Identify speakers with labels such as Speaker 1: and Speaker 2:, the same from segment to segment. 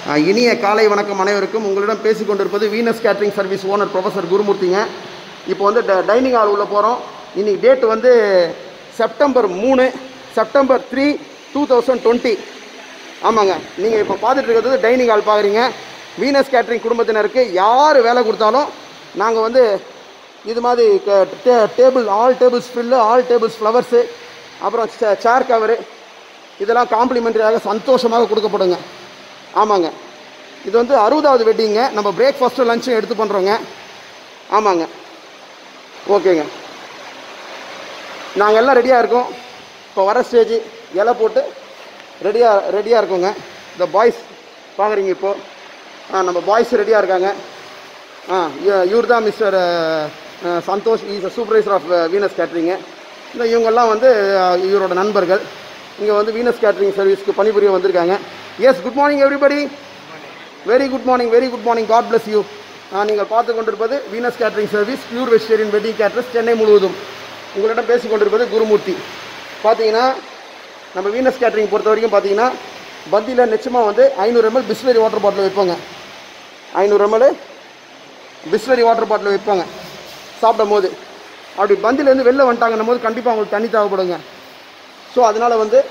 Speaker 1: அஹ், இனிய காலை வணக்கம் அனைவருக்கும் உங்களிடம் பேசிக் கொண்டிருப்பது Venus catering service owner professor குருமூர்த்திங்க இப்போ வந்து டைனிங் ஹால் உள்ளே போகிறோம் இன்னைக்கு டேட் வந்து செப்டம்பர் மூணு September three two thousand twenty ஆமாங்க நீங்கள் இப்போ பார்த்துட்டு இருக்கிறது டைனிங் ஹால் பார்க்குறீங்க வீனஸ் கேட்ரிங் குடும்பத்தினருக்கு யார் வேலை கொடுத்தாலும் நாங்கள் வந்து இது மாதிரி table all tables fill all tables flowers அப்புறம் சேர் கவரு இதெல்லாம் காம்ப்ளிமெண்ட்ரியாக சந்தோஷமாக கொடுக்கப்படுங்க ஆமாங்க இது வந்து அறுபதாவது வெட்டிங்க நம்ம பிரேக்ஃபாஸ்ட்டு லஞ்சும் எடுத்து பண்ணுறோங்க ஆமாங்க ஓகேங்க நாங்கள் எல்லாம் ரெடியாக இருக்கோம் இப்போ வர ஸ்டேஜ் இலை போட்டு ரெடியாக ரெடியாக இருக்கோங்க இந்த பாய்ஸ் பார்க்குறீங்க இப்போது ஆ நம்ம பாய்ஸ் ரெடியாக இருக்காங்க ஆ இவர் தான் mister Santhosh is supervisor of Venus catering இந்த இவங்கெல்லாம் வந்து அஹ், இவரோட நண்பர்கள் இங்கே வந்து வீனஸ் கேட்ரிங் சர்வீஸ்க்கு பணிபுரிய வந்திருக்காங்க yes good morning everybody very good morning very good morning god bless you நீங்கள் பார்த்து கொண்டிருப்பது Venus catering service pure vegetarian wedding caterers Chennai முழுவதும் உங்களிடம் பேசிக் கொண்டிருப்பது குருமூர்த்தி பார்த்தீங்கன்னா நம்ம வீனஸ் கேட்ரிங் பொறுத்த வரைக்கும் பார்த்தீங்கன்னா பந்தியில் நிச்சயமாக வந்து ஐநூறு எம்எல் பிஸ்லரி வாட்டர் பாட்டில் வைப்போங்க ஐநூறு எம்எல் பிஸ்லரி வாட்டர் பாட்டில் வைப்பாங்க சாப்பிடும் போது அப்படி பந்திலேருந்து வெளில வந்துட்டாங்கன்னும் போது கண்டிப்பாக அவங்களுக்கு தண்ணி தேவைப்படுங்க ஸோ அதனால் வந்து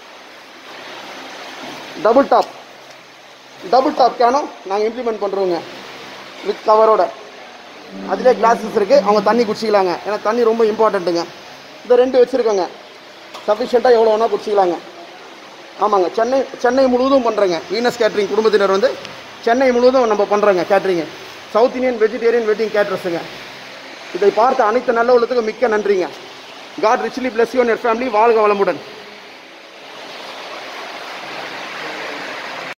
Speaker 1: டபுள் டாப் டபுள் டாப் கேனும் நாங்கள் இம்ப்ளிமெண்ட் பண்ணுறோங்க வித் கவரோட அதிலே கிளாஸஸ் இருக்குது அவங்க தண்ணி குடிச்சிக்கலாங்க ஏன்னா தண்ணி ரொம்ப இம்பார்ட்டண்ட்டுங்க இந்த ரெண்டு வச்சுருக்கோங்க சஃபிஷியண்ட்டாக எவ்வளோ வேணால் குடிச்சிக்கலாங்க ஆமாங்க சென்னை சென்னை முழுவதும் பண்ணுறேங்க வீனஸ் கேட்ரிங் குடும்பத்தினர் வந்து சென்னை முழுவதும் நம்ம பண்ணுறோங்க catering south Indian vegetarian wedding கேட்ரஸுங்க இதை பார்த்த அனைத்து நல்ல உள்ளத்துக்கும் மிக்க நன்றிங்க god richly bless you family வாழ்க வளமுடன்